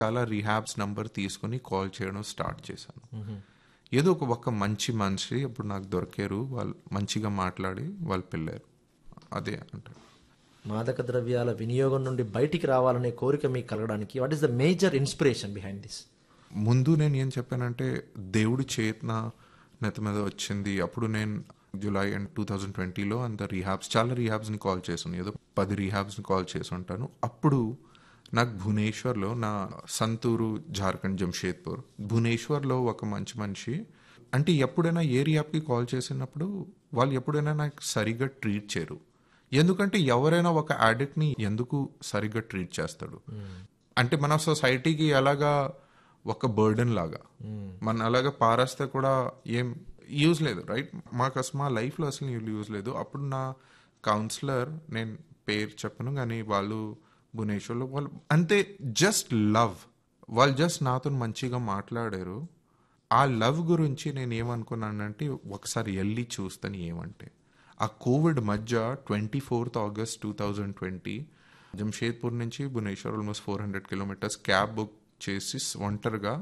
చాలా rehabs number తీసుకుని call చేయడం స్టార్ట్ చేశాను ఏదో ఒక ఒక మంచి మనిషి ఇప్పుడు నాకు దొరికారు వాళ్ళు మంచిగా మాట్లాడి వాళ్ళు పిల్లారు అదే అంటే మాదక ద్రవ్యాల వినియోగం నుండి బయటికి రావాలనే కోరిక మీకు కలగడానికి what is the major inspiration behind this ముందు నేను ఏం చెప్పానంటే దేవుడి చేతన నెత మీద వచ్చింది అప్పుడు నేను జూలై అండ్ టూ థౌజండ్ ట్వంటీలో అంత రీహాబ్స్ చాలా రీహాబ్స్ని కాల్ చేశాను ఏదో పది రీహాబ్స్ని కాల్ చేసి ఉంటాను అప్పుడు నాకు భువనేశ్వర్లో నా సంతూరు జార్ఖండ్ జంషేద్పూర్ భువనేశ్వర్లో ఒక మంచి మనిషి అంటే ఎప్పుడైనా ఏ రియాబ్కి కాల్ చేసినప్పుడు వాళ్ళు ఎప్పుడైనా నాకు సరిగ్గా ట్రీట్ చేయరు ఎందుకంటే ఎవరైనా ఒక అడిక్ట్ని ఎందుకు సరిగ్గా ట్రీట్ చేస్తాడు అంటే మన సొసైటీకి ఎలాగా ఒక బర్డెన్ లాగా మన అలాగా పారేస్తే కూడా ఏం యూజ్ లేదు రైట్ మాకు అసలు మా లైఫ్లో అసలు యూజ్ లేదు అప్పుడు నా కౌన్సిలర్ నేను పేరు చెప్పను కానీ వాళ్ళు భువనేశ్వర్లో వాళ్ళు అంతే జస్ట్ లవ్ వాళ్ళు జస్ట్ నాతో మంచిగా మాట్లాడారు ఆ లవ్ గురించి నేను ఏమనుకున్నానంటే ఒకసారి వెళ్ళి చూస్తాను ఏమంటే ఆ కోవిడ్ మధ్య twenty fourth August two thousand twenty Jamshedpur నుంచి Bhubaneswar almost four hundred kilometres cab book చేసి ఒంటరిగా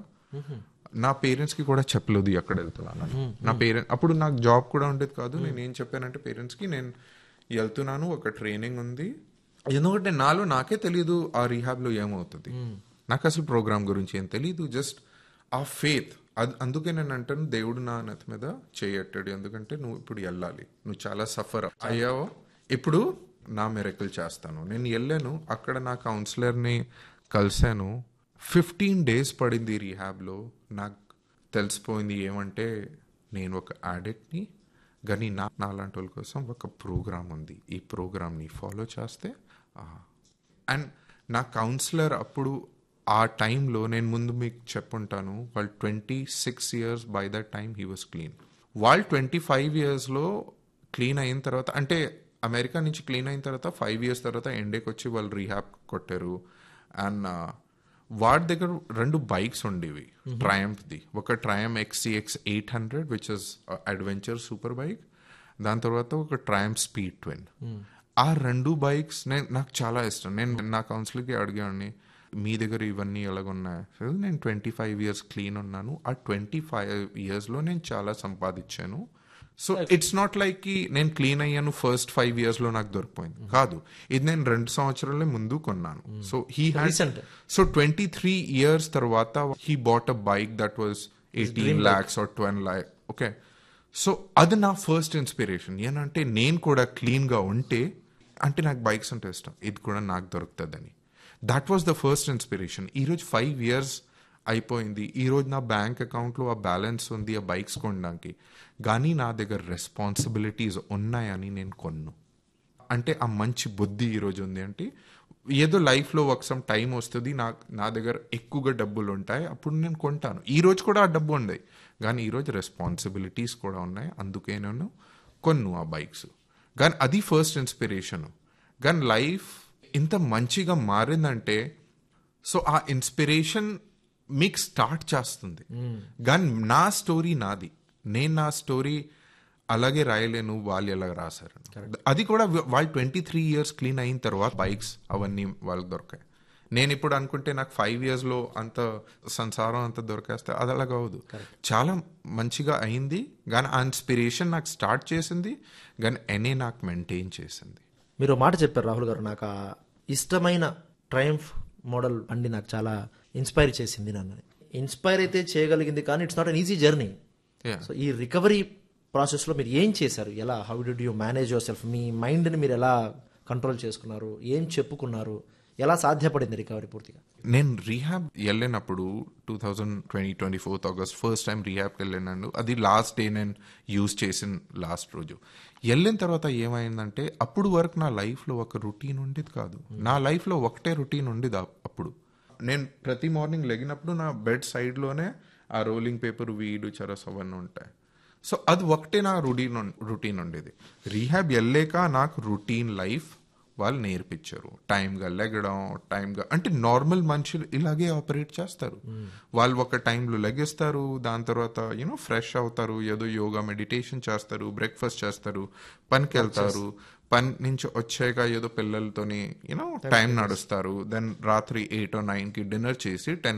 నా పేరెంట్స్ కి కూడా చెప్పలేదు ఎక్కడ వెళ్తున్నాను నా పేరెంట్ అప్పుడు నాకు జాబ్ కూడా ఉండేది కాదు నేను ఏం చెప్పానంటే పేరెంట్స్ కి నేను వెళ్తున్నాను ఒక ట్రైనింగ్ ఉంది ఎందుకంటే నాలో నాకే తెలియదు ఆ రీహాబ్ లో ఏమవుతుంది నాకు అసలు ప్రోగ్రామ్ గురించి ఏం తెలియదు జస్ట్ ఆ ఫేత్ అది అందుకే నేను అంటాను దేవుడు నా నెత్తి మీద చేయట్టాడు ఎందుకంటే నువ్వు ఇప్పుడు వెళ్ళాలి నువ్వు చాలా సఫర్ అయ్యావో ఇప్పుడు నా మెరకల్ చేస్తాను నేను వెళ్ళాను అక్కడ నా కౌన్సిలర్ని కలిశాను ఫిఫ్టీన్ డేస్ పడింది రీహాబ్లో నాకు తెలిసిపోయింది ఏమంటే నేను ఒక అడిక్ట్ని కానీ నా నాలాంటి వాళ్ళ కోసం ఒక ప్రోగ్రామ్ ఉంది ఈ ప్రోగ్రామ్ని ఫాలో చేస్తే అండ్ నా కౌన్సిలర్ అప్పుడు ఆ టైంలో నేను ముందు మీకు చెప్పుంటాను వాళ్ళు twenty six years by that time he was clean వాళ్ళు ట్వంటీ ఫైవ్ ఇయర్స్లో క్లీన్ అయిన తర్వాత అంటే అమెరికా నుంచి క్లీన్ అయిన తర్వాత ఫైవ్ ఇయర్స్ తర్వాత ఎండేకి వచ్చి వాళ్ళు రీహాబ్ కొట్టారు అండ్ వాడి దగ్గర రెండు బైక్స్ ఉండేవి ట్రయంఫ్ది ఒక Triumph XCX eight hundred which is adventure super bike దాని తర్వాత ఒక ట్రయం స్పీడ్ ట్విన్ ఆ రెండు బైక్స్ నేను నాకు చాలా ఇష్టం నేను నా కౌన్సిలర్కి అడిగాను మీ దగ్గర ఇవన్నీ ఎలాగున్నాయి So, నేను ట్వంటీ ఫైవ్ ఇయర్స్ క్లీన్ ఉన్నాను ఆ ట్వంటీ ఫైవ్ ఇయర్స్లో నేను చాలా సంపాదించాను సో ఇట్స్ నాట్ లైక్ కి నేను క్లీన్ అయ్యాను ఫస్ట్ ఫైవ్ ఇయర్స్ లో నాకు దొరికిపోయింది కాదు ఇది నేను రెండు సంవత్సరాల ముందు కొన్నాను so he Recent. So twenty three years తర్వాత he bought a bike that was eighteen lakhs or twelve lakh okay so అది నా ఫస్ట్ ఇన్స్పిరేషన్ ఏంటంటే నేను కూడా క్లీన్ గా ఉంటే అంటే నాకు బైక్స్ అంటే ఇష్టం ఇది కూడా నాకు దొరుకుతుందని that was the first inspiration ఈరోజు ఫైవ్ ఇయర్స్ అయిపోయింది ఈరోజు నా బ్యాంక్ అకౌంట్లో ఆ బ్యాలెన్స్ ఉంది ఆ బైక్స్ కొనడానికి కానీ నా దగ్గర రెస్పాన్సిబిలిటీస్ ఉన్నాయని నేను కొన్ను అంటే ఆ మంచి బుద్ధి ఈరోజు ఉంది అంటే ఏదో లైఫ్లో ఒక సమ్ టైం వస్తుంది నా నా దగ్గర ఎక్కువగా డబ్బులు ఉంటాయి అప్పుడు నేను కొంటాను ఈ రోజు కూడా ఆ డబ్బు ఉంది కానీ ఈరోజు రెస్పాన్సిబిలిటీస్ కూడా ఉన్నాయి అందుకే నేను కొన్ను ఆ బైక్స్ కానీ అది ఫస్ట్ ఇన్స్పిరేషన్ కానీ లైఫ్ ఇంత మంచిగా మారిందంటే సో ఆ ఇన్స్పిరేషన్ మీకు స్టార్ట్ చేస్తుంది కానీ నా స్టోరీ నాది నేను నా స్టోరీ అలాగే రాయలేను వాళ్ళు ఎలాగ రాశారు అది కూడా వా- వాళ్ళు ట్వంటీ త్రీ ఇయర్స్ క్లీన్ అయిన తర్వాత బైక్స్ అవన్నీ వాళ్ళకి దొరికాయి నేను ఇప్పుడు అనుకుంటే నాకు ఫైవ్ ఇయర్స్ లో అంత సంసారం అంత దొరికేస్తే అది అలాగ అవదు చాలా మంచిగా అయింది కానీ ఆ ఇన్స్పిరేషన్ నాకు స్టార్ట్ చేసింది కానీ ఎనే నాకు మెయింటైన్ చేసింది మీరు ఒక మాట చెప్పారు రాహుల్ గారు నాకు ఆ ఇష్టమైన ట్రయంఫ్ మోడల్ బండి నాకు చాలా ఇన్స్పైర్ చేసింది నన్ను ఇన్స్పైర్ అయితే చేయగలిగింది కానీ it's not an easy journey Yeah. So ఈ రికవరీ ప్రాసెస్లో మీరు ఏం చేశారు ఎలా how did you manage yourself మీ మైండ్ని మీరు ఎలా కంట్రోల్ చేసుకున్నారు ఏం చెప్పుకున్నారు ఎలా సాధ్యపడింది రికవరీ పూర్తిగా నేను రీహాబ్ వెళ్ళినప్పుడు two thousand twenty twenty fourth August first time రీహాబ్కి వెళ్ళినాను అది లాస్ట్ డే నేను యూజ్ చేసిన లాస్ట్ రోజు వెళ్ళిన తర్వాత ఏమైందంటే అప్పుడు వరకు నా లైఫ్లో ఒక రొటీన్ ఉండేది కాదు నా లైఫ్లో ఒకటే రొటీన్ ఉండేది అప్- అప్పుడు నేను ప్రతి మార్నింగ్ లెగినప్పుడు నా బెడ్ సైడ్లోనే ఆ రోలింగ్ పేపర్ వీడు చరస్ అవన్నీ ఉంటాయి సో అది ఒకటే నా రొటీన్ రొటీన్ ఉండేది రీహాబ్ వెళ్ళాక నాకు రొటీన్ లైఫ్ వాళ్ళు నేర్పించారు టైంగా లెగడం టైంగా అంటే నార్మల్ మనుషులు ఇలాగే ఆపరేట్ చేస్తారు వాళ్ళు ఒక టైంలో లెగిస్తారు దాని తర్వాత యూనో ఫ్రెష్ అవుతారు ఏదో యోగా మెడిటేషన్ చేస్తారు బ్రేక్ఫాస్ట్ చేస్తారు పనికి వెళ్తారు పని నుంచి వచ్చాక ఏదో పిల్లలతోని యూనో టైం నడుస్తారు దెన్ రాత్రి ఎయిట్ ఓ నైన్ కి డిన్నర్ చేసి టెన్